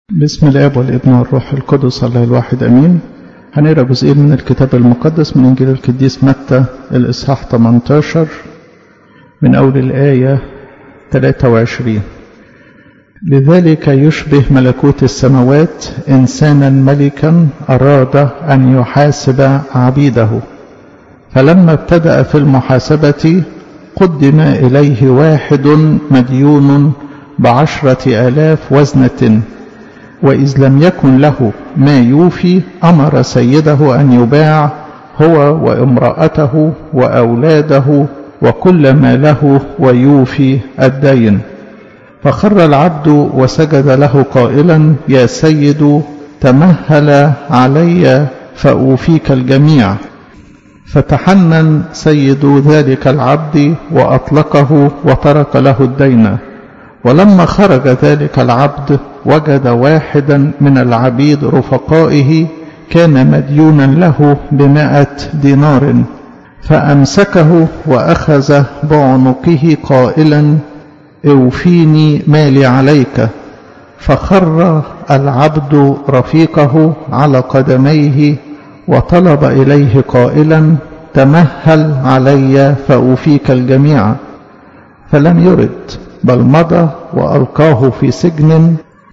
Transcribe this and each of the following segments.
بسم الاب والابن والروح القدس الله الواحد امين هنقرا جزئين من الكتاب المقدس من انجيل القديس متى الاصحاح 18 من اول الايه 23 لذلك يشبه ملكوت السماوات انسانا ملكا اراد ان يحاسب عبيده فلما ابتدا في المحاسبه قدم اليه واحد مديون بعشره الاف وزنه وإذ لم يكن له ما يوفي أمر سيده أن يباع هو وامرأته وأولاده وكل ما له ويوفي الدين فخر العبد وسجد له قائلا يا سيد تمهل علي فأوفيك الجميع فتحنن سيد ذلك العبد وأطلقه وترك له الدين ولما خرج ذلك العبد وجد واحدا من العبيد رفقائه كان مديونا له بمائة دينار فأمسكه وأخذ بعنقه قائلا اوفيني مالي عليك فخر العبد رفيقه على قدميه وطلب إليه قائلا تمهل علي فأوفيك الجميع فلم يرد بل مضى وألقاه في سجن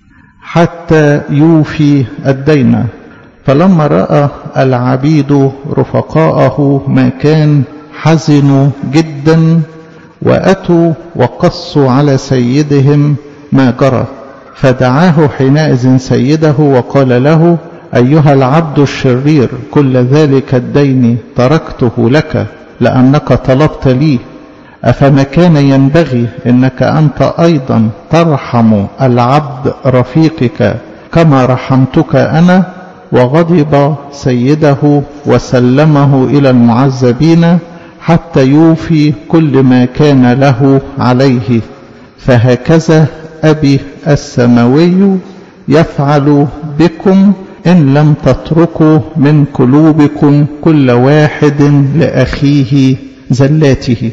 حتى يوفي الدين فلما رأى العبيد رفقاءه ما كان حزنوا جدا وأتوا وقصوا على سيدهم ما جرى فدعاه حينئذ سيده وقال له أيها العبد الشرير كل ذلك الدين تركته لك لأنك طلبت لي أفما كان ينبغي أنك أنت أيضا ترحم العبد رفيقك كما رحمتك أنا وغضب سيده وسلمه إلى المعذبين حتى يوفي كل ما كان له عليه فهكذا أبي السماوي يفعل بكم إن لم تتركوا من قلوبكم كل واحد لأخيه زلاته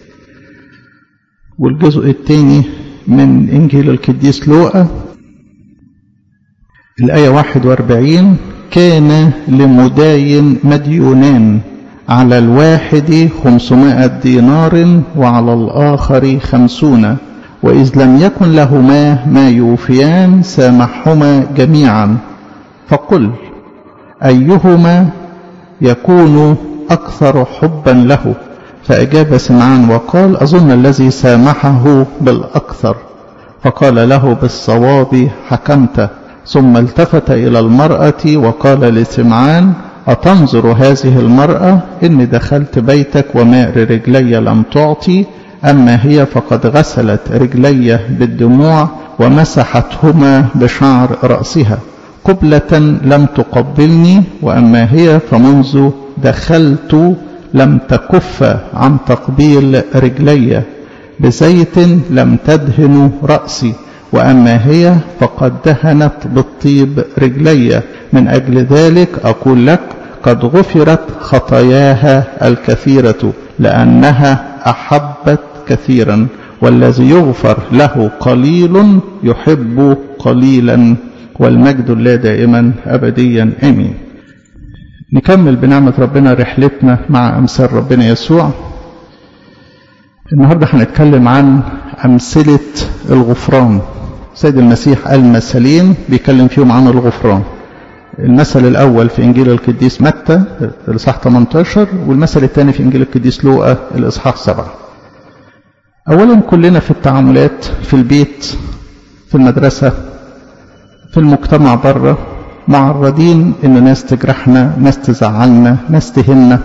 والجزء الثاني من إنجيل القديس لوقا الآية 41 كان لمداين مديونان على الواحد خمسمائة دينار وعلى الآخر خمسون وإذ لم يكن لهما ما يوفيان سامحهما جميعا فقل أيهما يكون أكثر حبا له فأجاب سمعان وقال أظن الذي سامحه بالأكثر فقال له بالصواب حكمت ثم التفت إلى المرأة وقال لسمعان أتنظر هذه المرأة إني دخلت بيتك وماء رجلي لم تعطي أما هي فقد غسلت رجلي بالدموع ومسحتهما بشعر رأسها قبلة لم تقبلني وأما هي فمنذ دخلت لم تكف عن تقبيل رجلي بزيت لم تدهن رأسي وأما هي فقد دهنت بالطيب رجلي من أجل ذلك أقول لك قد غفرت خطاياها الكثيرة لأنها أحبت كثيرا والذي يغفر له قليل يحب قليلا والمجد الله دائما أبديا آمين نكمل بنعمة ربنا رحلتنا مع أمثال ربنا يسوع النهاردة هنتكلم عن أمثلة الغفران سيد المسيح قال مثلين بيكلم فيهم عن الغفران المثل الأول في إنجيل القديس متى الإصحاح 18 والمثل الثاني في إنجيل القديس لوقا الإصحاح 7 أولا كلنا في التعاملات في البيت في المدرسة في المجتمع بره معرضين ان ناس تجرحنا ناس تزعلنا ناس تهنا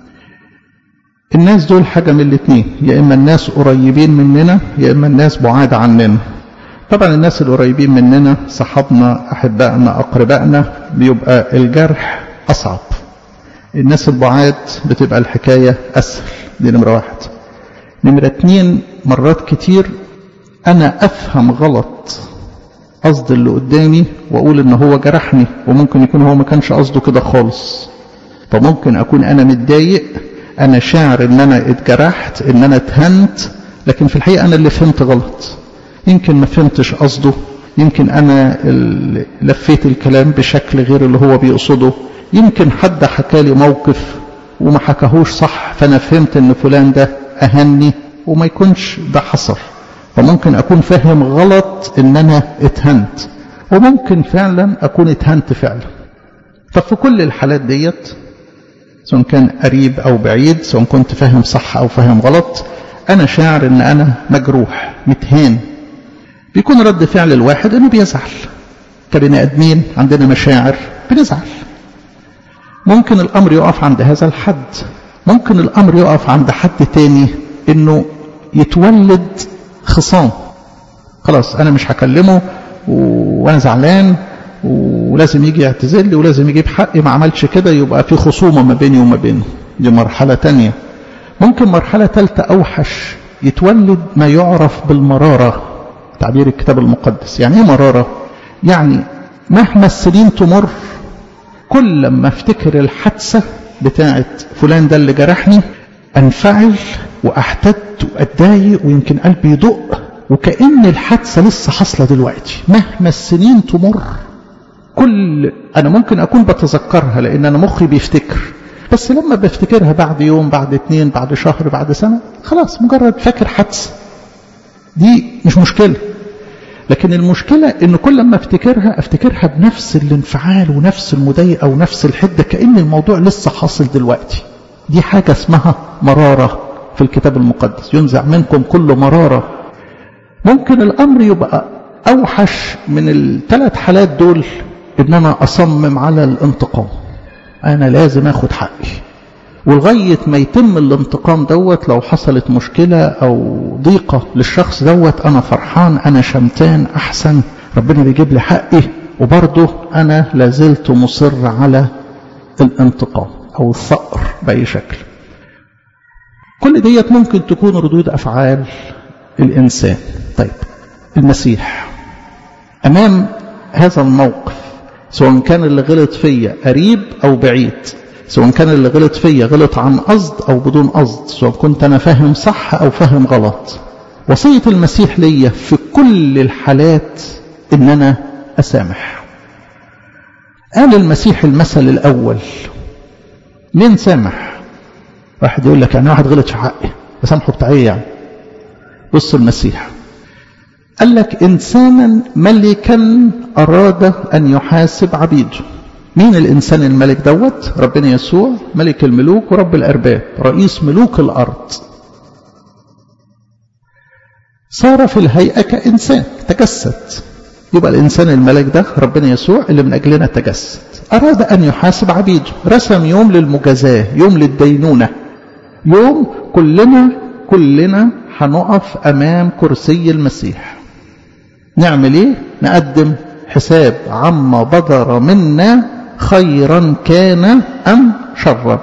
الناس دول حاجة من الاتنين يا اما الناس قريبين مننا يا اما الناس بعاد عننا طبعا الناس القريبين مننا صحابنا احبائنا اقربائنا بيبقى الجرح اصعب الناس البعاد بتبقى الحكاية اسهل دي نمرة واحد نمرة اتنين مرات كتير انا افهم غلط قصد اللي قدامي واقول ان هو جرحني وممكن يكون هو ما كانش قصده كده خالص فممكن اكون انا متضايق انا شاعر ان انا اتجرحت ان انا اتهنت لكن في الحقيقه انا اللي فهمت غلط يمكن ما فهمتش قصده يمكن أنا لفيت الكلام بشكل غير اللي هو بيقصده يمكن حد حكى لي موقف وما حكاهوش صح فأنا فهمت إن فلان ده أهني وما يكونش ده حصل فممكن أكون فاهم غلط إن أنا اتهنت وممكن فعلا أكون اتهنت فعلا ففي كل الحالات ديت سواء كان قريب أو بعيد سواء كنت فاهم صح أو فاهم غلط أنا شاعر إن أنا مجروح متهان بيكون رد فعل الواحد إنه بيزعل كبني آدمين عندنا مشاعر بنزعل ممكن الأمر يقف عند هذا الحد ممكن الأمر يقف عند حد تاني إنه يتولد خصام خلاص أنا مش هكلمه وأنا زعلان ولازم يجي يعتذر لي ولازم يجيب حقي ما عملش كده يبقى في خصومة ما بيني وما بينه دي مرحلة تانية ممكن مرحلة ثالثة أوحش يتولد ما يعرف بالمرارة تعبير الكتاب المقدس يعني ايه مرارة يعني مهما السنين تمر كل لما افتكر الحادثة بتاعت فلان ده اللي جرحني انفعل واحتد واتضايق ويمكن قلبي يدق وكأن الحادثة لسه حاصلة دلوقتي مهما السنين تمر كل أنا ممكن أكون بتذكرها لأن أنا مخي بيفتكر بس لما بفتكرها بعد يوم بعد اتنين بعد شهر بعد سنة خلاص مجرد فاكر حادثة دي مش مشكلة لكن المشكلة ان كل ما افتكرها افتكرها بنفس الانفعال ونفس المضايقة ونفس الحدة كأن الموضوع لسه حاصل دلوقتي دي حاجة اسمها مرارة في الكتاب المقدس ينزع منكم كل مرارة ممكن الامر يبقى اوحش من الثلاث حالات دول ان انا اصمم على الانتقام انا لازم اخد حقي ولغاية ما يتم الانتقام دوت لو حصلت مشكلة او ضيقة للشخص دوت انا فرحان انا شمتان احسن ربنا بيجيب لي حقي وبرضه انا لازلت مصر على الانتقام او الثأر بأي شكل كل ديت ممكن تكون ردود افعال الانسان طيب المسيح امام هذا الموقف سواء كان اللي غلط فيا قريب او بعيد سواء كان اللي غلط فيا غلط عن قصد او بدون قصد سواء كنت انا فاهم صح او فاهم غلط وصية المسيح ليا في كل الحالات ان انا اسامح قال المسيح المثل الاول مين سامح واحد يقول لك يعني واحد غلط في حقي اسامحه بتاع ايه يعني بص المسيح قال لك إنسانا ملكا أراد أن يحاسب عبيده مين الإنسان الملك دوت ربنا يسوع ملك الملوك ورب الأرباب رئيس ملوك الأرض صار في الهيئة كإنسان تجسد يبقى الإنسان الملك ده ربنا يسوع اللي من أجلنا تجسد أراد أن يحاسب عبيده رسم يوم للمجازاة يوم للدينونة يوم كلنا كلنا هنقف أمام كرسي المسيح نعمل ايه نقدم حساب عما بدر منا خيرا كان ام شرا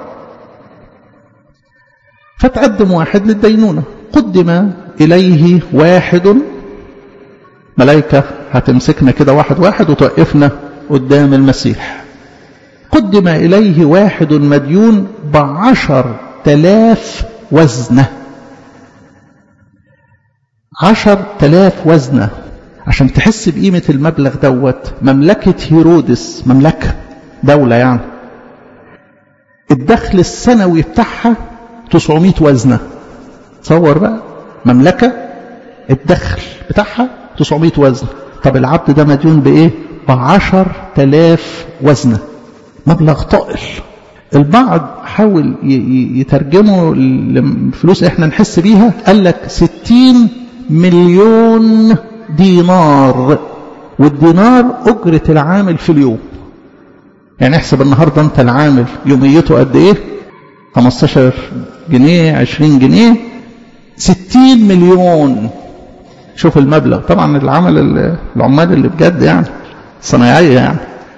فتقدم واحد للدينونة قدم إليه واحد ملائكة هتمسكنا كده واحد واحد وتوقفنا قدام المسيح قدم إليه واحد مديون بعشر تلاف وزنة عشر تلاف وزنة عشان تحس بقيمة المبلغ دوت مملكة هيرودس مملكة دولة يعني الدخل السنوي بتاعها 900 وزنة تصور بقى مملكة الدخل بتاعها 900 وزن طب العبد ده مديون بإيه بعشر تلاف وزنة مبلغ طائل البعض حاول يترجمه لفلوس احنا نحس بيها قال لك 60 مليون دينار والدينار أجرة العامل في اليوم يعني احسب النهاردة انت العامل يوميته قد ايه 15 جنيه 20 جنيه 60 مليون شوف المبلغ طبعا العمل العمال اللي بجد يعني صنايعية يعني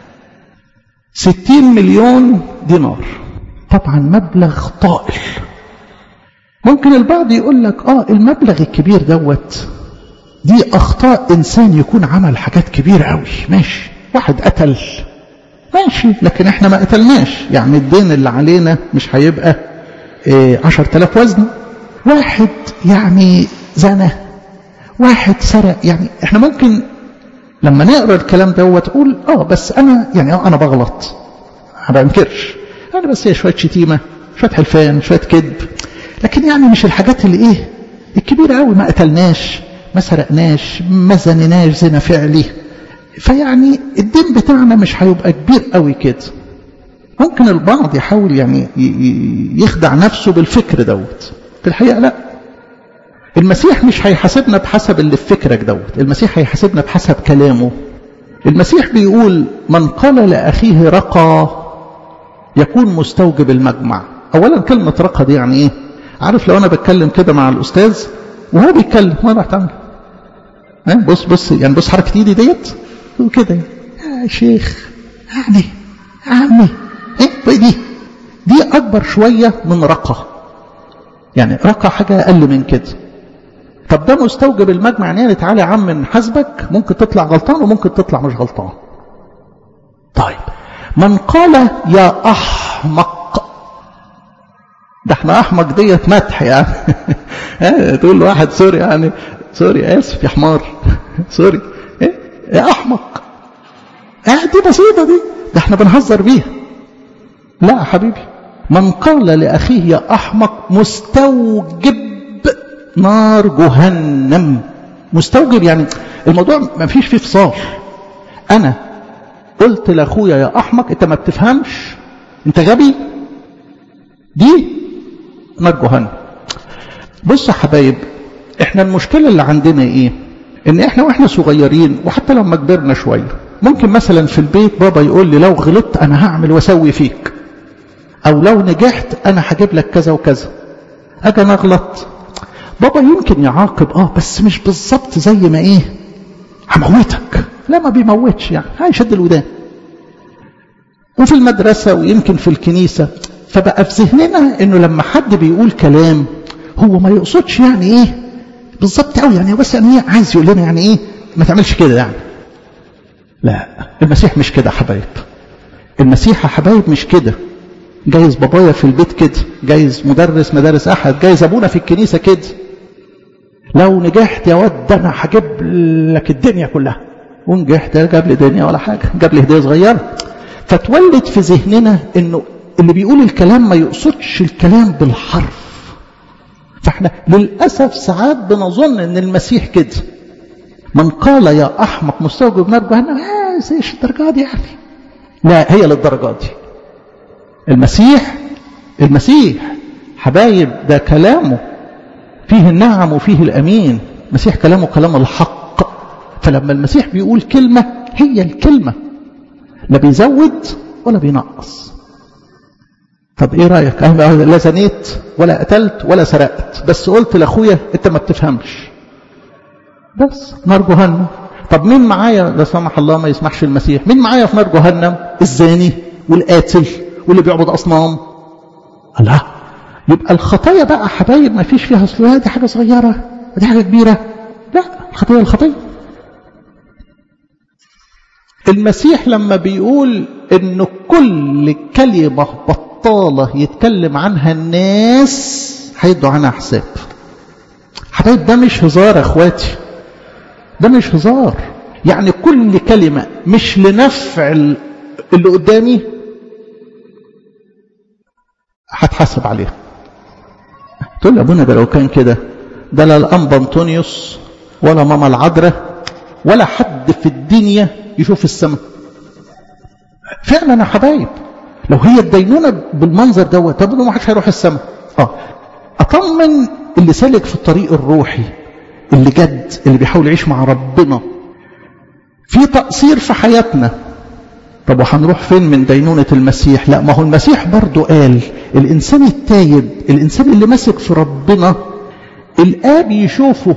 60 مليون دينار طبعا مبلغ طائل ممكن البعض يقول لك اه المبلغ الكبير دوت دي اخطاء انسان يكون عمل حاجات كبيرة قوي ماشي واحد قتل ماشي لكن احنا ما قتلناش يعني الدين اللي علينا مش هيبقى ايه عشر تلاف وزن واحد يعني زنى واحد سرق يعني احنا ممكن لما نقرا الكلام دوت تقول اه بس انا يعني اه انا بغلط ما بنكرش انا بس هي شويه شتيمه شويه حلفان شويه كذب لكن يعني مش الحاجات اللي ايه الكبيره قوي ما قتلناش ما سرقناش ما زنيناش زنا فعلي فيعني الدين بتاعنا مش هيبقى كبير قوي كده ممكن البعض يحاول يعني يخدع نفسه بالفكر دوت في الحقيقه لا المسيح مش هيحاسبنا بحسب اللي في فكرك دوت المسيح هيحاسبنا بحسب كلامه المسيح بيقول من قال لأخيه رقى يكون مستوجب المجمع أولا كلمة رقى دي يعني إيه عارف لو أنا بتكلم كده مع الأستاذ وهو بيتكلم ما راح تعمل ها بص بص يعني بص حركة إيدي ديت وكده يا شيخ يعني عمي ايه دي دي أكبر شوية من رقى يعني رقى حاجة أقل من كده طب ده مستوجب المجمع يعني تعالى يا عم نحاسبك ممكن تطلع غلطان وممكن تطلع مش غلطان طيب من قال يا احمق ده احنا احمق ديت مدح يعني تقول له واحد سوري يعني سوري اسف يا حمار سوري ايه يا احمق اه دي بسيطه دي ده احنا بنهزر بيها لا يا حبيبي من قال لاخيه يا احمق مستوجب نار جهنم مستوجب يعني الموضوع ما فيش فيه فصال انا قلت لاخويا يا احمق انت ما بتفهمش انت غبي دي نار جهنم بص يا حبايب احنا المشكله اللي عندنا ايه ان احنا واحنا صغيرين وحتى لما كبرنا شويه ممكن مثلا في البيت بابا يقول لي لو غلطت انا هعمل واسوي فيك او لو نجحت انا هجيب لك كذا وكذا اجي انا اغلط بابا يمكن يعاقب اه بس مش بالظبط زي ما ايه هموتك لا ما بيموتش يعني هيشد الودان وفي المدرسة ويمكن في الكنيسة فبقى في ذهننا انه لما حد بيقول كلام هو ما يقصدش يعني ايه بالظبط قوي يعني بس يعني ايه عايز يقول لنا يعني ايه ما تعملش كده يعني لا المسيح مش كده يا حبايب المسيح يا حبايب مش كده جايز بابايا في البيت كده جايز مدرس مدارس احد جايز ابونا في الكنيسه كده لو نجحت يا ود انا هجيب لك الدنيا كلها ونجحت جاب لي دنيا ولا حاجه جاب لي هديه صغيره فتولد في ذهننا انه اللي بيقول الكلام ما يقصدش الكلام بالحرف فاحنا للاسف ساعات بنظن ان المسيح كده من قال يا احمق مستوجب نار جهنم آه ايش الدرجه دي يعني لا هي للدرجه دي المسيح المسيح حبايب ده كلامه فيه النعم وفيه الأمين المسيح كلامه كلام الحق فلما المسيح بيقول كلمة هي الكلمة لا بيزود ولا بينقص طب ايه رأيك انا لا زنيت ولا قتلت ولا سرقت بس قلت لاخويا انت ما بتفهمش بس نار جهنم طب مين معايا لا سمح الله ما يسمحش المسيح مين معايا في نار جهنم الزاني والقاتل واللي بيعبد اصنام لا يبقى الخطايا بقى حبايب ما فيش فيها اصل دي حاجه صغيره ودي حاجه كبيره لا الخطيه الخطيه المسيح لما بيقول ان كل كلمه بطاله يتكلم عنها الناس هيدوا عنها حساب حبايب ده مش هزار يا اخواتي ده مش هزار يعني كل كلمه مش لنفع اللي قدامي هتحاسب عليها تقول لي ابونا ده لو كان كده ده لا الانبا انطونيوس ولا ماما العذراء ولا حد في الدنيا يشوف السماء فعلا يا حبايب لو هي الدينونه بالمنظر دوت طب ما حدش هيروح السماء اه اطمن اللي سالك في الطريق الروحي اللي جد اللي بيحاول يعيش مع ربنا في تقصير في حياتنا طب وهنروح فين من دينونة المسيح لا ما هو المسيح برضو قال الإنسان التايب الإنسان اللي ماسك في ربنا الآب يشوفه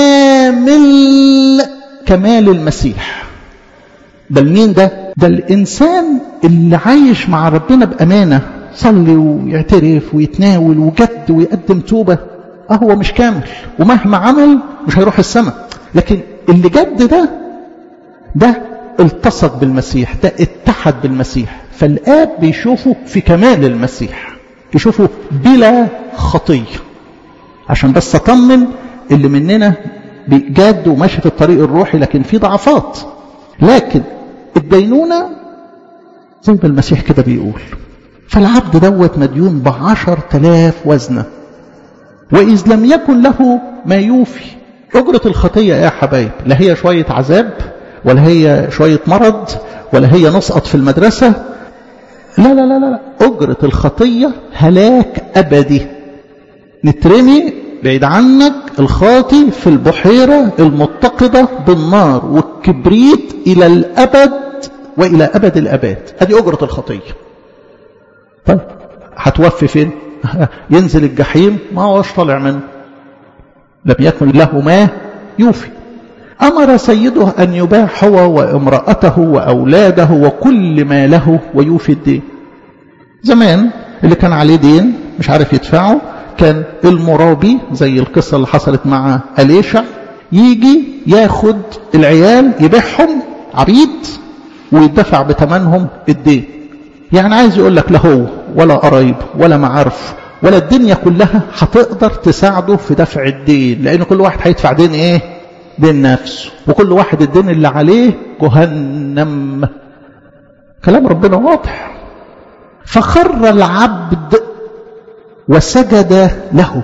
كامل كمال المسيح ده مين ده ده الإنسان اللي عايش مع ربنا بأمانة صلي ويعترف ويتناول وجد ويقدم توبة أهو مش كامل ومهما عمل مش هيروح السماء لكن اللي جد ده ده التصق بالمسيح ده اتحد بالمسيح فالآب بيشوفه في كمال المسيح يشوفه بلا خطية عشان بس أطمن اللي مننا جاد وماشي في الطريق الروحي لكن في ضعفات لكن الدينونة زي ما المسيح كده بيقول فالعبد دوت مديون بعشر تلاف وزنة وإذ لم يكن له ما يوفي أجرة الخطية يا حبايب لا هي شوية عذاب ولا هي شوية مرض ولا هي نسقط في المدرسة لا لا لا لا أجرة الخطية هلاك أبدي نترمي بعيد عنك الخاطي في البحيرة المتقدة بالنار والكبريت إلى الأبد وإلى أبد الأباد هذه أجرة الخطية طيب هتوفي فين ينزل الجحيم ما هوش طالع منه لم يكن له ما يوفي أمر سيده أن يباع هو وامرأته وأولاده وكل ما له ويوفي الدين زمان اللي كان عليه دين مش عارف يدفعه كان المرابي زي القصة اللي حصلت مع أليشع يجي ياخد العيال يبيعهم عبيد ويدفع بتمنهم الدين يعني عايز يقول لك لا هو ولا قرايب ولا معارف ولا الدنيا كلها هتقدر تساعده في دفع الدين لأن كل واحد هيدفع دين ايه دين نفسه وكل واحد الدين اللي عليه جهنم كلام ربنا واضح فخر العبد وسجد له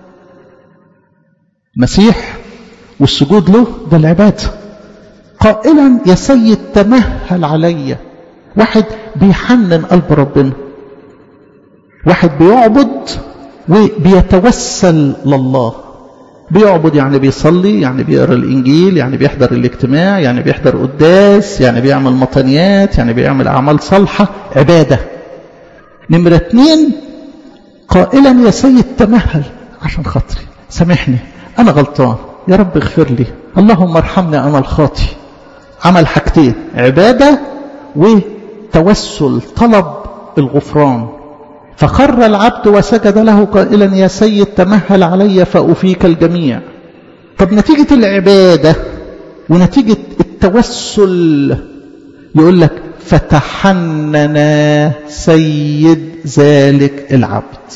مسيح والسجود له ده العبادة قائلا يا سيد تمهل علي واحد بيحنن قلب ربنا واحد بيعبد وبيتوسل لله بيعبد يعني بيصلي يعني بيقرا الانجيل يعني بيحضر الاجتماع يعني بيحضر قداس يعني بيعمل مطنيات يعني بيعمل اعمال صالحه عباده نمره اتنين قائلا يا سيد تمهل عشان خاطري سامحني انا غلطان يا رب اغفر لي اللهم ارحمني انا الخاطي عمل حاجتين عباده وتوسل طلب الغفران فخر العبد وسجد له قائلا يا سيد تمهل علي فأفيك الجميع طب نتيجة العبادة ونتيجة التوسل يقول لك فتحنن سيد ذلك العبد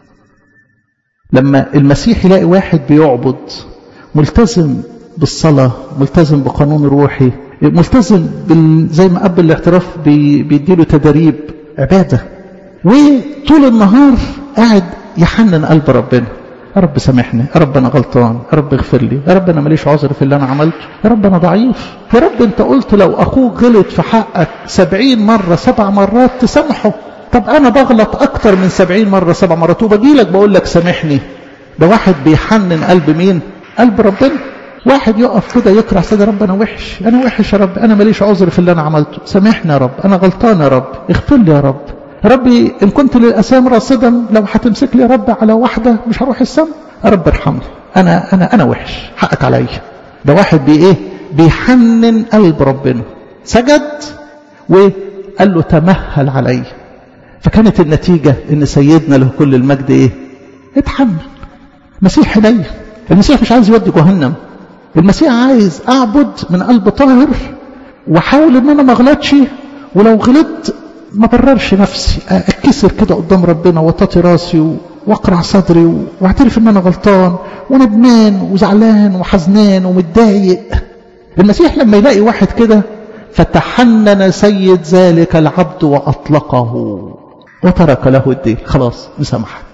لما المسيح يلاقي واحد بيعبد ملتزم بالصلاة ملتزم بقانون روحي ملتزم بال... زي ما قبل الاعتراف بي... بيديله تدريب عباده وطول النهار قاعد يحنن قلب ربنا يا رب سامحني يا رب انا غلطان يا رب اغفر لي يا رب انا ماليش عذر في اللي انا عملته يا رب انا ضعيف يا رب انت قلت لو اخوك غلط في حقك سبعين مرة سبع مرات تسامحه طب انا بغلط اكتر من سبعين مرة سبع مرات وبجي لك بقول لك سامحني ده واحد بيحنن قلب مين قلب ربنا واحد يقف كده يقرا سيدي رب انا وحش انا وحش يا رب انا ماليش عذر في اللي انا عملته سامحني يا رب انا غلطان يا رب اغفر لي يا رب ربي إن كنت للأسام راصدا لو هتمسك لي يا رب على واحدة مش هروح السما يا رب ارحمني أنا أنا أنا وحش حقك عليا ده واحد بي إيه بيحنن قلب ربنا سجد وقال له تمهل علي فكانت النتيجة إن سيدنا له كل المجد إيه اتحمل مسيح حنين المسيح مش عايز يودي جهنم المسيح عايز أعبد من قلب طاهر وحاول إن أنا ما أغلطش ولو غلطت ما بررش نفسي اتكسر كده قدام ربنا وطاطي راسي واقرع صدري واعترف ان انا غلطان وندمان وزعلان وحزنان ومتضايق المسيح لما يلاقي واحد كده فتحنن سيد ذلك العبد واطلقه وترك له الدين خلاص مسامحك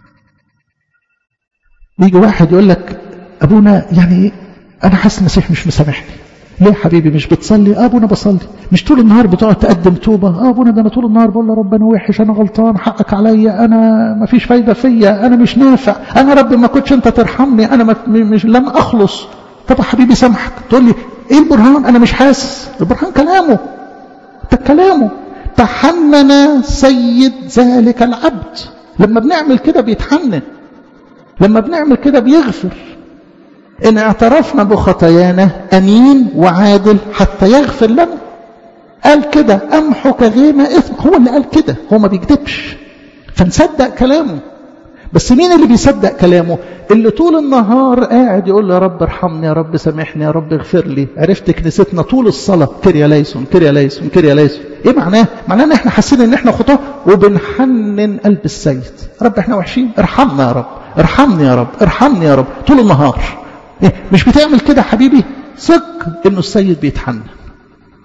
يجي واحد يقول لك ابونا يعني انا حاسس المسيح مش مسامحني ليه حبيبي مش بتصلي اه ابونا بصلي مش طول النهار بتقعد تقدم توبه اه ابونا ده انا طول النهار بقول له رب انا وحش انا غلطان حقك عليا انا ما فيش فايده فيا انا مش نافع انا رب ما كنتش انت ترحمني انا ما مش لم اخلص طب يا حبيبي سامحك تقول لي ايه البرهان انا مش حاسس البرهان كلامه ده كلامه تحنن سيد ذلك العبد لما بنعمل كده بيتحنن لما بنعمل كده بيغفر إن اعترفنا بخطايانا أمين وعادل حتى يغفر لنا قال كده أمحو كغيمة إثم هو اللي قال كده هو ما بيكذبش فنصدق كلامه بس مين اللي بيصدق كلامه اللي طول النهار قاعد يقول يا رب ارحمني يا رب سامحني يا رب اغفر لي عرفت كنيستنا طول الصلاة كريا ليسون كريا ليسون كريا ليسون ايه معناه معناه ان احنا حاسين ان احنا خطاه وبنحنن قلب السيد رب احنا وحشين ارحمنا يا رب ارحمني يا رب ارحمني يا رب طول النهار إيه؟ مش بتعمل كده حبيبي ثق انه السيد بيتحنن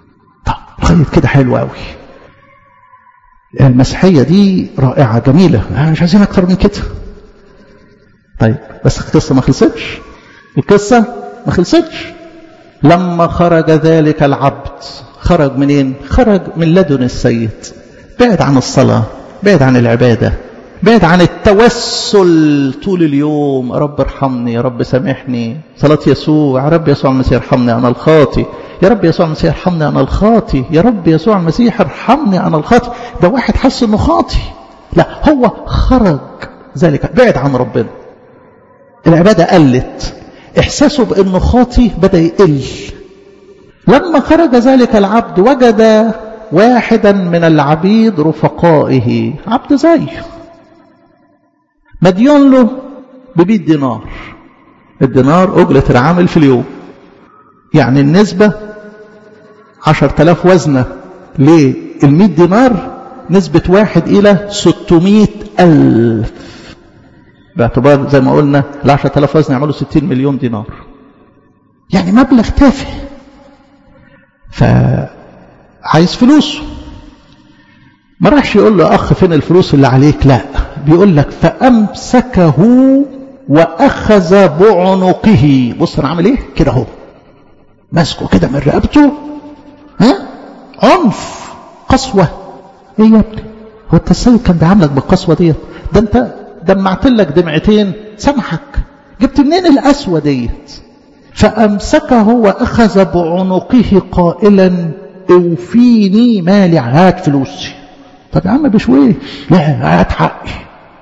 خيط كده حلو قوي المسيحية دي رائعة جميلة مش عايزين أكتر من كده طيب بس القصة ما خلصتش القصة ما خلصتش لما خرج ذلك العبد خرج منين خرج من لدن السيد بعد عن الصلاة بعد عن العبادة بعد عن التوسل طول اليوم يا رب ارحمني يا رب سامحني صلاة يسوع يا رب يسوع المسيح ارحمني أنا الخاطي يا رب يسوع المسيح ارحمني أنا الخاطي يا رب يسوع المسيح ارحمني أنا الخاطي ده واحد حس إنه خاطي لا هو خرج ذلك بعد عن ربنا العبادة قلت إحساسه بأنه خاطي بدأ يقل لما خرج ذلك العبد وجد واحدا من العبيد رفقائه عبد زيه مديون له ب دينار الدينار أجرة العامل في اليوم يعني النسبة عشر تلاف وزنة للمئة دينار نسبة واحد إلى ستمائة ألف باعتبار زي ما قلنا العشر تلاف وزن يعملوا ستين مليون دينار يعني مبلغ تافه فعايز فلوسه ما راحش يقول له أخ فين الفلوس اللي عليك لا بيقول لك فأمسكه وأخذ بعنقه بص أنا عامل إيه كده اهو ماسكه كده من رقبته ها عنف قسوة إيه يا ابني هو أنت السيد كان بيعاملك بالقسوة ديت ده أنت دمعت لك دمعتين سامحك جبت منين القسوة ديت فأمسكه وأخذ بعنقه قائلا اوفيني مالي هات فلوسي طب يا عم بشويش لا هات حقي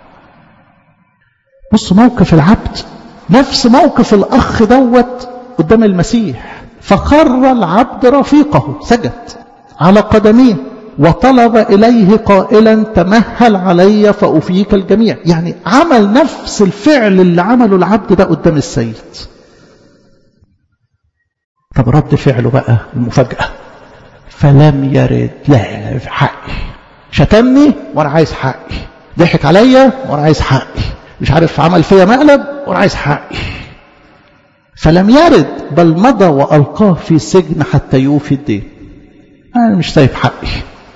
بص موقف العبد نفس موقف الأخ دوت قدام المسيح فخر العبد رفيقه سجد على قدميه وطلب إليه قائلا تمهل علي فأفيك الجميع يعني عمل نفس الفعل اللي عمله العبد ده قدام السيد طب رد فعله بقى المفاجأة فلم يرد لا في حقي شتمني وانا عايز حقي ضحك عليا وانا عايز حقي مش عارف عمل فيا مقلب وانا عايز حقي فلم يرد بل مضى والقاه في سجن حتى يوفي الدين انا مش سايب حقي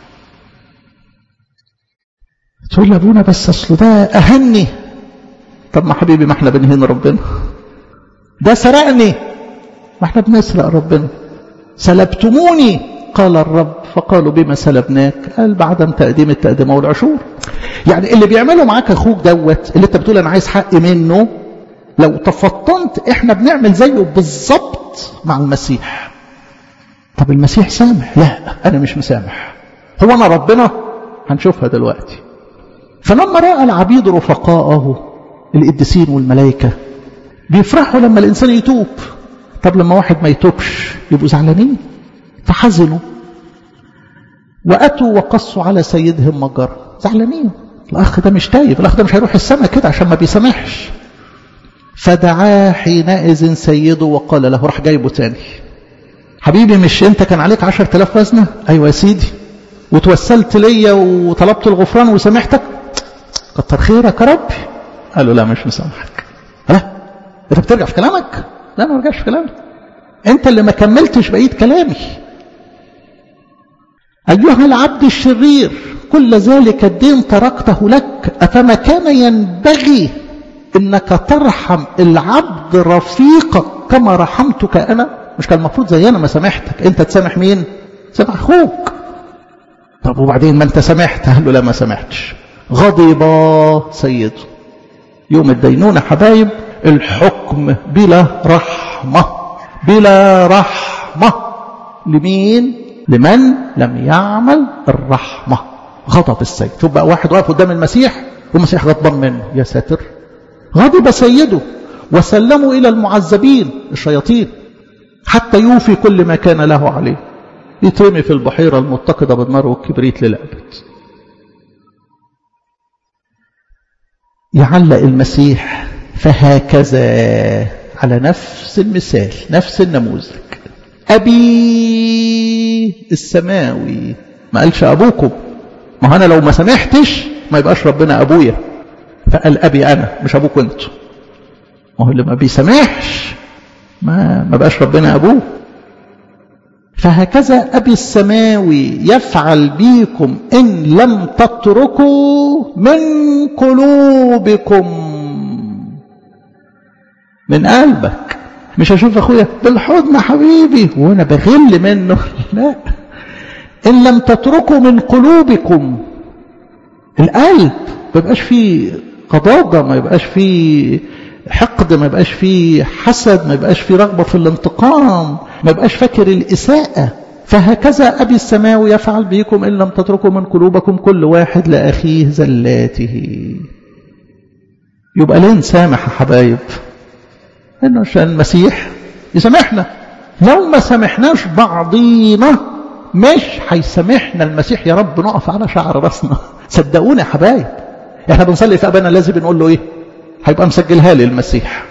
تقول لي ابونا بس اصل ده اهني طب ما حبيبي ما احنا بنهين ربنا ده سرقني ما احنا بنسرق ربنا سلبتموني قال الرب فقالوا بما سلبناك قال بعدم تقديم التقدمة والعشور يعني اللي بيعمله معاك اخوك دوت اللي انت بتقول انا عايز حق منه لو تفطنت احنا بنعمل زيه بالظبط مع المسيح طب المسيح سامح لا انا مش مسامح هو انا ربنا هنشوفها دلوقتي فلما راى العبيد رفقاءه القديسين والملائكه بيفرحوا لما الانسان يتوب طب لما واحد ما يتوبش يبقوا زعلانين فحزنوا واتوا وقصوا على سيدهم مجرى زعلانين الاخ ده مش تايب الاخ ده مش هيروح السماء كده عشان ما بيسامحش فدعاه حينئذ سيده وقال له راح جايبه تاني حبيبي مش انت كان عليك عشر تلاف وزنة ايوه يا سيدي وتوسلت ليا وطلبت الغفران وسامحتك كتر خيرك يا ربي قال له لا مش مسامحك لا انت بترجع في كلامك لا ما رجعش في كلامي انت اللي ما كملتش بقيه كلامي ايها العبد الشرير كل ذلك الدين تركته لك افما كان ينبغي انك ترحم العبد رفيقك كما رحمتك انا مش كان المفروض زي انا ما سامحتك انت تسامح مين سامح اخوك طب وبعدين ما انت سامحت قال له لا ما سامحتش غضب سيده يوم الدينونة حبايب الحكم بلا رحمة بلا رحمة لمين لمن لم يعمل الرحمة غضب السيد تبقى واحد واقف قدام المسيح والمسيح غضبان منه يا ساتر غضب سيده وسلموا إلى المعذبين الشياطين حتى يوفي كل ما كان له عليه يترمي في البحيرة المتقدة بالنار والكبريت للأبد يعلق المسيح فهكذا على نفس المثال نفس النموذج أبي السماوي ما قالش أبوكم ما أنا لو ما سمحتش ما يبقاش ربنا أبويا فقال أبي أنا مش أبوكم أنتوا ما هو اللي ما بيسامحش ما ما بقاش ربنا أبوه فهكذا أبي السماوي يفعل بيكم إن لم تتركوا من قلوبكم من قلبك مش هشوف أخويا بالحضن حبيبي وأنا بغل منه لا إن لم تتركوا من قلوبكم القلب ما يبقاش فيه غضاضة ما يبقاش فيه حقد ما يبقاش فيه حسد ما يبقاش فيه رغبة في الانتقام ما يبقاش فاكر الإساءة فهكذا أبي السماوي يفعل بكم إن لم تتركوا من قلوبكم كل واحد لأخيه زلاته يبقى ليه نسامح يا حبايب إنه عشان المسيح يسامحنا لو ما سامحناش بعضينا مش هيسامحنا المسيح يا رب نقف على شعر راسنا صدقوني يا حبايب احنا بنصلي في ابانا الذي بنقول له ايه هيبقى مسجلها لي المسيح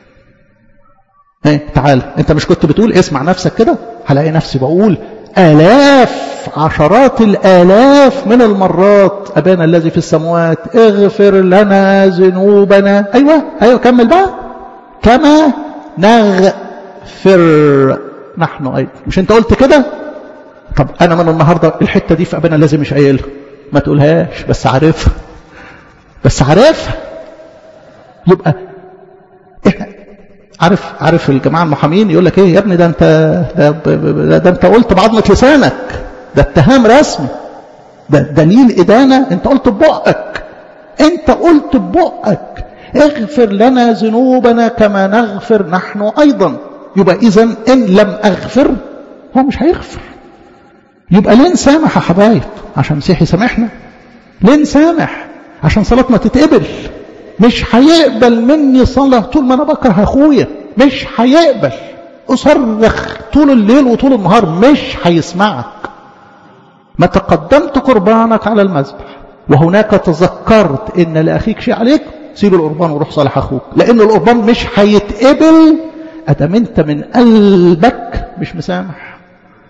ايه تعال انت مش كنت بتقول اسمع نفسك كده هلاقي نفسي بقول آلاف عشرات الآلاف من المرات أبانا الذي في السماوات اغفر لنا ذنوبنا أيوة أيوة كمل بقى كما نغفر نحن أيضا مش أنت قلت كده طب أنا من النهاردة الحتة دي في أبانا الذي مش قايلها ما تقولهاش بس عارفها بس عارفها يبقى احنا عارف عارف الجماعه المحامين يقول لك ايه يا ابني ده انت ده, ده, ده انت قلت بعضمه لسانك ده اتهام رسمي ده دليل ادانه انت قلت ببقك انت قلت ببقك اغفر لنا ذنوبنا كما نغفر نحن ايضا يبقى اذا ان لم اغفر هو مش هيغفر يبقى ليه نسامح يا حبايب عشان مسيح يسامحنا ليه نسامح عشان صلاتنا تتقبل مش هيقبل مني صلاة طول ما أنا بكره أخويا مش هيقبل أصرخ طول الليل وطول النهار مش هيسمعك ما تقدمت قربانك على المذبح وهناك تذكرت إن لأخيك شيء عليك سيب القربان وروح صالح أخوك لأن القربان مش هيتقبل أدام أنت من قلبك مش مسامح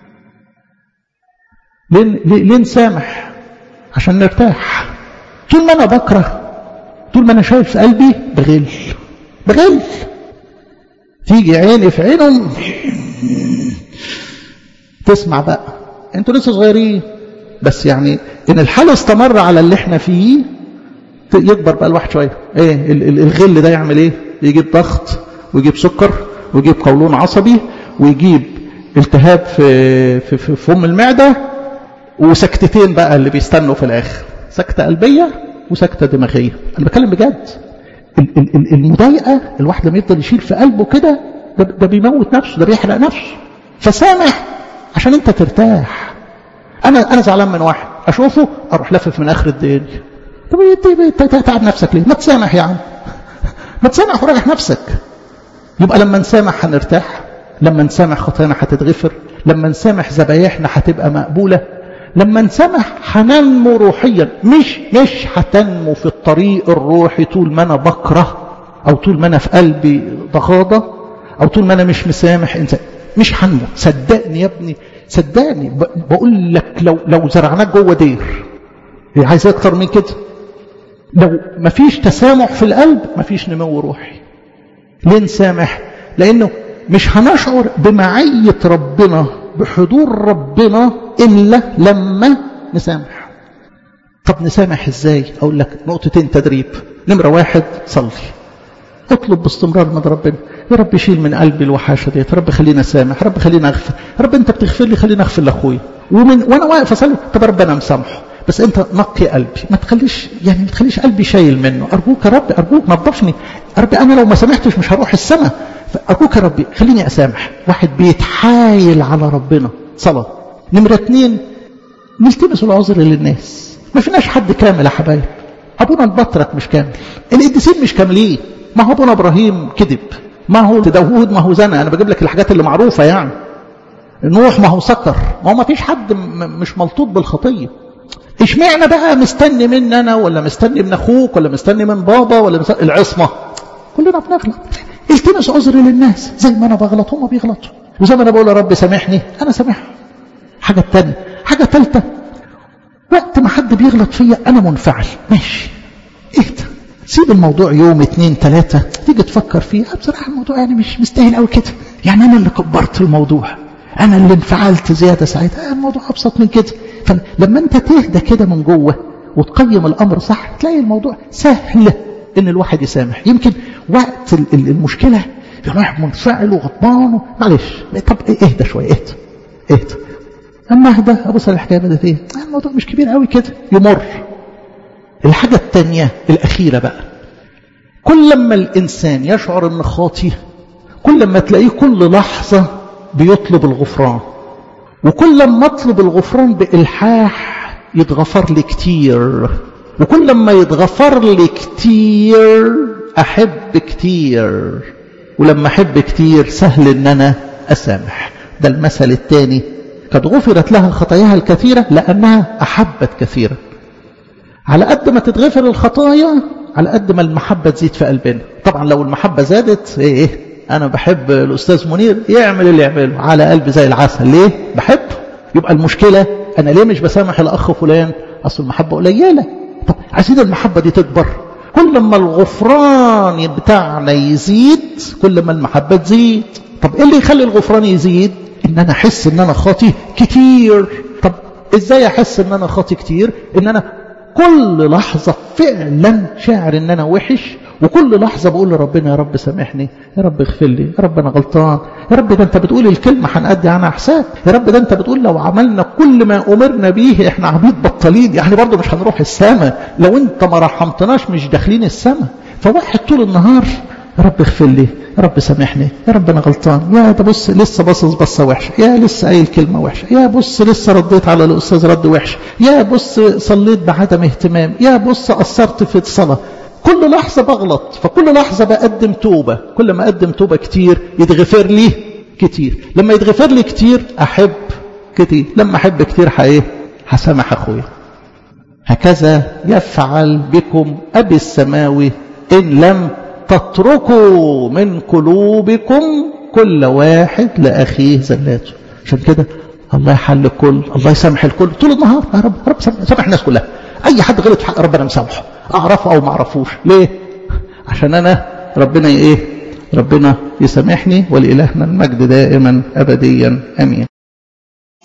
ليه, ليه نسامح عشان نرتاح طول ما أنا بكره طول ما انا شايف في قلبي بغل بغل تيجي عيني في عينهم تسمع بقى انتوا لسه صغيرين بس يعني ان الحال استمر على اللي احنا فيه يكبر بقى الواحد شويه ايه الغل ده يعمل ايه يجيب ضغط ويجيب سكر ويجيب قولون عصبي ويجيب التهاب في في في فم المعده وسكتتين بقى اللي بيستنوا في الاخر سكته قلبيه وسكتة دماغية أنا بتكلم بجد المضايقة الواحد لما يفضل يشيل في قلبه كده ده, ده بيموت نفسه ده بيحرق نفسه فسامح عشان انت ترتاح انا انا زعلان من واحد اشوفه اروح لفف من اخر الدنيا طب تتعب نفسك ليه ما تسامح يا عم ما تسامح وراجع نفسك يبقى لما نسامح هنرتاح لما نسامح خطايانا هتتغفر لما نسامح ذبايحنا هتبقى مقبوله لما نسامح هننمو روحيا مش مش هتنمو في الطريق الروحي طول ما انا بكره او طول ما انا في قلبي ضغاضه او طول ما انا مش مسامح انسان مش هنمو صدقني يا ابني صدقني بقول لك لو لو زرعناك جوه دير عايز اكتر من كده لو مفيش تسامح في القلب مفيش نمو روحي ليه نسامح لانه مش هنشعر بمعيه ربنا بحضور ربنا إلا لما نسامح طب نسامح ازاي اقول لك نقطتين تدريب نمرة واحد صلي اطلب باستمرار من ربنا يا رب شيل من قلبي الوحاشة ديت رب خلينا سامح رب خلينا اغفر رب انت بتغفر لي خلينا اغفر لاخويا ومن وانا واقف اصلي طب رب انا مسامحه بس انت نقي قلبي ما تخليش يعني ما تخليش قلبي شايل منه ارجوك يا رب ارجوك نظفني رب انا لو ما سامحتش مش هروح السماء فارجوك يا ربي خليني اسامح واحد بيتحايل على ربنا صلاه نمره اثنين نلتمس العذر للناس ما فيناش حد كامل يا حبايب ابونا البطرك مش كامل القديسين مش كاملين ما هو ابونا ابراهيم كذب ما هو داوود ما هو زنى انا بجيب لك الحاجات اللي معروفه يعني نوح ما هو سكر ما هو ما فيش حد مش ملطوط بالخطيه اشمعنى بقى مستني مني انا ولا مستني من اخوك ولا مستني من بابا ولا مستني العصمه كلنا بنغلط التمس عذر للناس زي ما انا بغلط هم بيغلطوا وزي ما انا بقول يا رب سامحني انا سامحهم حاجه تانية حاجه ثالثه وقت ما حد بيغلط فيا انا منفعل ماشي اهدى سيب الموضوع يوم اتنين تلاتة تيجي تفكر فيه بصراحة الموضوع يعني مش مستاهل قوي كده يعني انا اللي كبرت الموضوع انا اللي انفعلت زياده ساعتها الموضوع ابسط من كده فلما انت تهدى كده من جوه وتقيم الامر صح تلاقي الموضوع سهل ان الواحد يسامح يمكن وقت المشكله الواحد منفعل وغضبان معلش طب اهدى شويه اهدى اهدى اما اهدى ابص الحكايه بدات ايه الموضوع مش كبير قوي كده يمر الحاجه الثانيه الاخيره بقى كل لما الانسان يشعر ان خاطي كل لما تلاقيه كل لحظه بيطلب الغفران وكل لما اطلب الغفران بالحاح يتغفر لي كتير وكل لما يتغفر لي كتير احب كتير ولما احب كتير سهل ان انا اسامح ده المثل الثاني قد غفرت لها خطاياها الكثيره لانها احبت كثيرا على قد ما تتغفر الخطايا على قد ما المحبه تزيد في قلبنا طبعا لو المحبه زادت ايه ايه انا بحب الاستاذ منير يعمل اللي يعمله على قلبي زي العسل ليه بحبه يبقى المشكله انا ليه مش بسامح الاخ فلان اصل المحبه قليله طب عايزين المحبه دي تكبر كل ما الغفران بتاعنا يزيد كل ما المحبه تزيد طب ايه اللي يخلي الغفران يزيد ان انا احس ان انا خاطي كتير طب ازاي احس ان انا خاطي كتير ان انا كل لحظة فعلا شاعر ان انا وحش وكل لحظة بقول لربنا يا رب سامحني يا رب اغفر لي يا رب انا غلطان يا رب ده انت بتقول الكلمة هنأدي عنها حساب يا رب ده انت بتقول لو عملنا كل ما امرنا به احنا عبيد بطالين يعني برضه مش هنروح السماء لو انت ما رحمتناش مش داخلين السماء فواحد طول النهار يا رب اغفر لي يا رب سامحني يا رب انا غلطان يا ده بص لسه باصص بصه وحشه يا لسه قايل كلمه وحشه يا بص لسه رديت على الاستاذ رد وحش يا بص صليت بعدم اهتمام يا بص قصرت في الصلاه كل لحظه بغلط فكل لحظه بقدم توبه كل ما اقدم توبه كتير يتغفر لي كتير لما يتغفر لي كتير احب كتير لما احب كتير حايه هسامح اخويا هكذا يفعل بكم ابي السماوي ان لم تتركوا من قلوبكم كل واحد لأخيه زلاته عشان كده الله يحل الكل الله يسامح الكل طول النهار يا رب يا رب سامح الناس كلها أي حد غلط في حق ربنا مسامحه أعرفه أو ما أعرفوش ليه عشان أنا ربنا إيه ربنا يسامحني ولإلهنا المجد دائما أبديا أمين